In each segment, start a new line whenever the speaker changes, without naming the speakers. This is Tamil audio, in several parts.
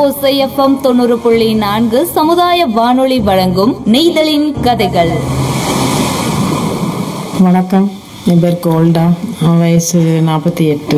ஓசை எஃப்எம் தொண்ணூறு புள்ளி நான்கு சமுதாய வானொலி வழங்கும் நெய்தலின் கதைகள்
வணக்கம் என் பேர் கோல்டா என் வயசு நாற்பத்தி எட்டு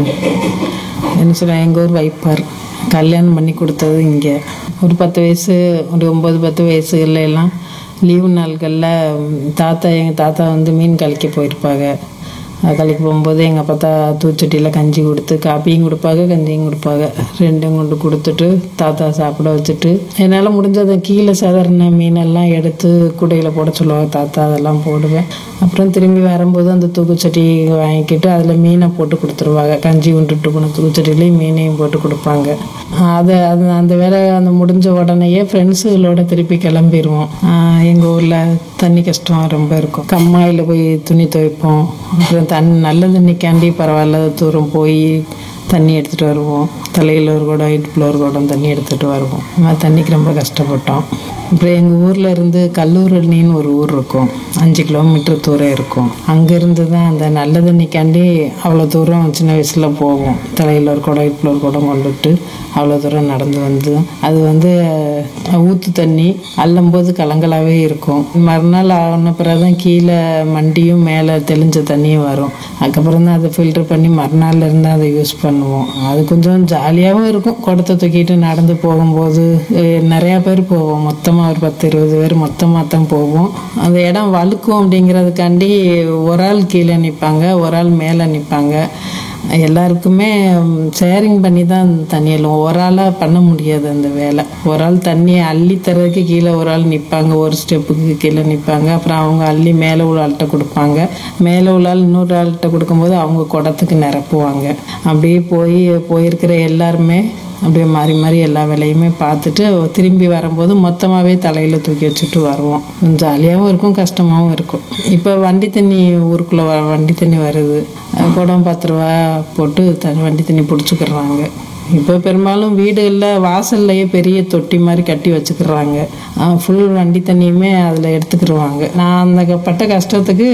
என்ன சொல்ல எங்கள் ஊர் வைப்பார் கல்யாணம் பண்ணி கொடுத்தது இங்கே ஒரு பத்து வயசு ஒரு ஒம்பது பத்து வயசுகள்ல எல்லாம் லீவு நாட்களில் தாத்தா எங்கள் தாத்தா வந்து மீன் கழிக்க போயிருப்பாங்க அது கழிக்க போகும்போது எங்கள் அப்பா தா தூச்சட்டியில் கஞ்சி கொடுத்து காப்பியும் கொடுப்பாங்க கஞ்சியும் கொடுப்பாங்க ரெண்டும் கொண்டு கொடுத்துட்டு தாத்தா சாப்பிட வச்சுட்டு என்னால் முடிஞ்சதை கீழே சாதாரண மீனெல்லாம் எடுத்து குடையில் போட சொல்லுவாங்க தாத்தா அதெல்லாம் போடுவேன் அப்புறம் திரும்பி வரும்போது அந்த தூக்குச்சட்டி வாங்கிக்கிட்டு அதில் மீனை போட்டு கொடுத்துருவாங்க கஞ்சி உண்டுட்டு போன தூக்குச்சட்டிலையும் மீனையும் போட்டு கொடுப்பாங்க அதை அது அந்த வேலை அந்த முடிஞ்ச உடனேயே ஃப்ரெண்ட்ஸுகளோட திருப்பி கிளம்பிடுவோம் எங்கள் ஊரில் தண்ணி கஷ்டம் ரொம்ப இருக்கும் கம்மாயில் போய் துணி துவைப்போம் அப்புறம் தண்ணி நல்ல தண்ணிக்காண்டி பரவாயில்ல தூரம் போய் தண்ணி எடுத்துகிட்டு வருவோம் தலையில் ஒரு குடம் இடுப்பில் ஒரு குடம் தண்ணி எடுத்துகிட்டு வருவோம் இந்த மாதிரி தண்ணிக்கு ரொம்ப கஷ்டப்பட்டோம் அப்புறம் எங்கள் ஊரில் இருந்து கல்லூரணின்னு ஒரு ஊர் இருக்கும் அஞ்சு கிலோமீட்டர் தூரம் இருக்கும் அங்கேருந்து தான் அந்த நல்ல தண்ணிக்காண்டி அவ்வளோ தூரம் சின்ன வயசில் போவோம் தலையில் ஒரு குடம் இடுப்பில் ஒரு குடம் கொண்டுட்டு அவ்வளோ தூரம் நடந்து வந்து அது வந்து அஹ், ஊத்து தண்ணி அள்ளும்போது கலங்கலாகவே இருக்கும் மறுநாள் ஆன பிறகு தான் கீழே மண்டியும் மேலே தெளிஞ்ச தண்ணியும் வரும் அதுக்கப்புறம் தான் அதை ஃபில்டர் பண்ணி மறுநாள்ல இருந்து அதை யூஸ் பண்ணுவோம் அது கொஞ்சம் ஜாலியாகவும் இருக்கும் குடத்தை தூக்கிட்டு நடந்து போகும்போது அஹ், நிறையா பேர் போவோம் மொத்தமாக ஒரு பத்து இருபது பேர் மொத்தமாக தான் போவோம் அந்த இடம் வழுக்கும் அப்படிங்கிறதுக்காண்டி ஒரு ஆள் கீழே நிற்பாங்க ஒரு ஆள் மேலே நிற்பாங்க எல்லாருக்குமே ஷேரிங் பண்ணி தான் தண்ணி அள்ளுவோம் ஒரு ஆளாக பண்ண முடியாது அந்த வேலை ஒரு ஆள் தண்ணியை அள்ளி தர்றதுக்கு கீழே ஒரு ஆள் நிற்பாங்க ஒரு ஸ்டெப்புக்கு கீழே நிற்பாங்க அப்புறம் அவங்க அள்ளி மேலே உள்ள ஆள்கிட்ட கொடுப்பாங்க மேலே உள்ள ஆள் இன்னொரு ஆள்கிட்ட கொடுக்கும்போது அவங்க குடத்துக்கு நிரப்புவாங்க அப்படியே போய் போயிருக்கிற எல்லாருமே அப்படியே மாறி மாறி எல்லா வேலையுமே பார்த்துட்டு திரும்பி வரும்போது மொத்தமாகவே தலையில் தூக்கி வச்சுட்டு வருவோம் ஜாலியாகவும் இருக்கும் கஷ்டமாகவும் இருக்கும் இப்போ வண்டி தண்ணி ஊருக்குள்ளே வ வண்டி தண்ணி வருது அது குடம் பத்து ரூபா போட்டு தண்ணி வண்டி தண்ணி பிடிச்சிக்கிறாங்க இப்போ பெரும்பாலும் வீடுகளில் வாசல்லையே பெரிய தொட்டி மாதிரி கட்டி வச்சுக்கிறாங்க ஃபுல் வண்டி தண்ணியுமே அதில் எடுத்துக்கிடுவாங்க நான் அந்த க- பட்ட கஷ்டத்துக்கு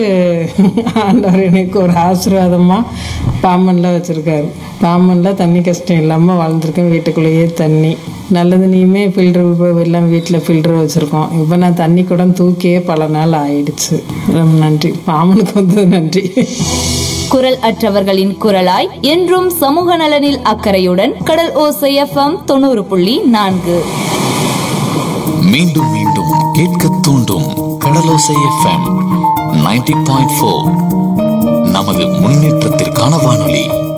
ஆண்டவர் எனக்கு ஒரு ஆசீர்வாதமாக பாம்பனில் வச்சுருக்காரு பாம்பனில் தண்ணி கஷ்டம் இல்லாமல் வாழ்ந்துருக்கேன் வீட்டுக்குள்ளேயே தண்ணி நல்ல தண்ணியுமே ஃபில்டர் எல்லாம் வீட்டில் ஃபில்டர் வச்சுருக்கோம் இப்போ நான் தண்ணி கூட தூக்கியே பல நாள் ஆயிடுச்சு ரொம்ப நன்றி பாம்பனுக்கு வந்து நன்றி
குரல் அற்றவர்களின் குரலாய் என்றும் சமூக நலனில் அக்கறையுடன் கடல் ஓசை எஃப்எம் தொண்ணூறு புள்ளி நான்கு
மீண்டும் மீண்டும் கேட்க தூண்டும் Kadalosai F M ninety point four நமது முன்னேற்றத்திற்கான வானொலி